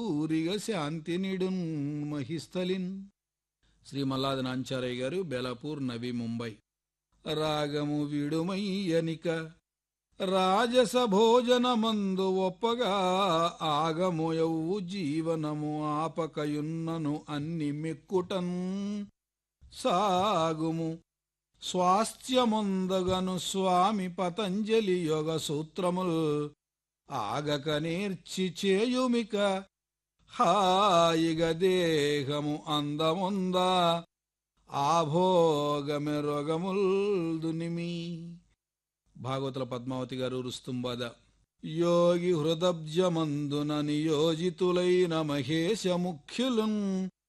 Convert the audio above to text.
ఊరిగ శాంతి నిడున్ మహిస్థలిన్ శ్రీ మల్లాది నాంచారయ్య గారు బెలాపూర్ నవీ ముంబై రాగము విడుమయ్యనిక రాజస భోజనమందు ఒప్పగా ఆగమోయవు జీవనము ఆపకయున్నను అన్ని మెక్కుటన్ సాగుము స్వాస్థ్యముందగను స్వామి పతంజలి యోగ సూత్రముల్ ఆగక నేర్చి చేయుమిక హాయిగ దేహము అందముందా ఆభోగమెరొగముల్ దునిమి భాగవతుల పద్మావతి గారు రుస్తుంబాద యోగి హృదబ్జమందున నియోజితులైన మహేశ ముఖ్యులున్